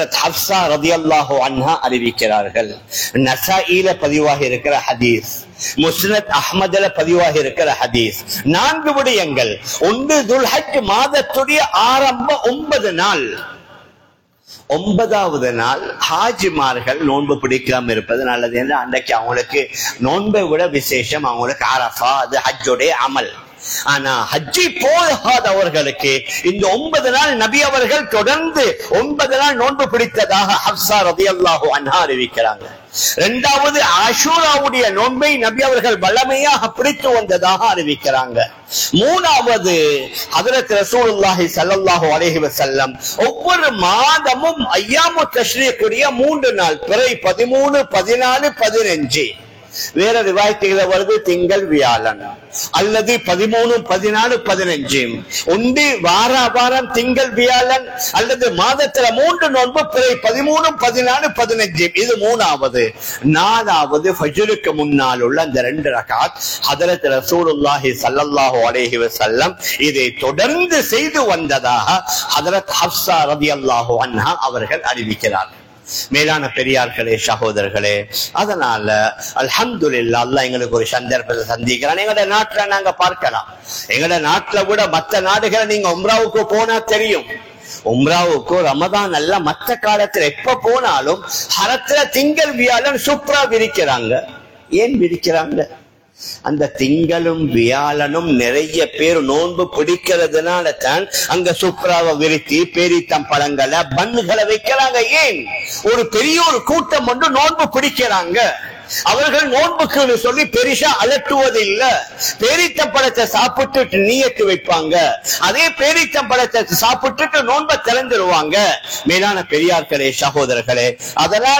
ஹப்சா ரதியல்லாஹு அன்ஹா அறிவிக்கிறார்கள் நசாயில பதிவாக இருக்கிற ஹதீஸ் முஸ்னத் அஹ்மதுல பதிவாக இருக்கிற ஹதீஸ் நான்கு விடயங்கள் ஒன்று துல்ஹஜ் மாதத்துடைய ஆரம்ப ஒன்பது நாள் ஒன்பதாவது நாள் ஹாஜிமார்கள் நோன்பு பிடிக்காம இருப்பது நல்லது என்று அன்றைக்கு அவங்களுக்கு நோன்பை விட விசேஷம் அவங்களுக்கு அரஃபா அது ஹஜ்ஜுடைய அமல் ஆனா ஹஜ்ஜி போகாதவர்களுக்கு இந்த ஒன்பது நாள் நபி அவர்கள் தொடர்ந்து ஒன்பது நாள் நோன்பு பிடித்ததாக ஹப்சா ரதி அல்லாஹு அன்ஹா அறிவிக்கிறாங்க இரண்டாவது ஆஷூராவுடைய நோன்பை நபி அவர்கள் வல்லமையாக பிடித்து வந்ததாக அறிவிக்கிறாங்க மூணாவது ஹதரத் ரசூலுல்லாஹி ஸல்லல்லாஹு அலைஹி வஸல்லம் ஒவ்வொரு மாதமும் ஐயாமு தஷ்ரீக்குரிய மூன்று நாள் பிறை பதிமூணு பதினாலு பதினஞ்சு வேற ரிவாயத்துகளை வருது திங்கள் வியாழன் அல்லது பதிமூணு பதினாலு பதினஞ்சு ஒன்று வார வாரம் திங்கள் வியாழன் அல்லது மாதத்துல மூன்று நோன்பு பிறை பதிமூணு பதினாலு பதினஞ்சு இது மூணாவது நாலாவது ஃபஜ்ருக்கு முன்னால் உள்ள அந்த ரெண்டு ரகாத் ஹதரத் ரசூலுல்லாஹி ஸல்லல்லாஹு அலைஹி வஸல்லம் இதை தொடர்ந்து செய்து வந்ததாக ஹதரத் ஹப்ஸா ரலியல்லாஹு அன்ஹா அவர்கள் அறிவிக்கிறார்கள் மேலான பெரியார்களே சகோதரர்களே அதனால அல்ஹம்துலில்லா அல்லாஹ் எங்களுக்கு ஒரு சந்தர்ப்பத்தை சந்திக்கிறான் எங்களோட நாட்டுல நாங்க பார்க்கலாம் எங்களோட நாட்டுல விட மத்த நாடுகளை நீங்க உம்ராவுக்கு போனா தெரியும் உம்ராவுக்கு ரமதான் அல்ல மத்த காலத்துல எப்ப போனாலும் ஹரத்துல திங்கள் வியாழன் சுப்ரா விரிக்கிறாங்க ஏன் விரிக்கிறாங்க அந்த திங்களும் வியாழனும் நிறைய பேர் நோன்பு பிடிக்கிறதுனால தான் அங்க சுப்ராவை விரித்தி பேரித்தம் பழங்களை பண்ணுகளை வைக்கிறாங்க ஏன் ஒரு பெரிய ஒரு கூட்டம் ஒன்று நோன்பு பிடிக்கிறாங்க அவர்கள் நோன்புக்கு சொல்லி பெரிசா அலட்டுவது இல்ல பேரித்தம் பழத்தை சாப்பிட்டு நீயத்து வைப்பாங்க அதே பேரித்தம் பழத்தை சாப்பிட்டுட்டு நோன்பை திறந்துருவாங்க மேலான பெரியார்களே சகோதரர்களே அதனால்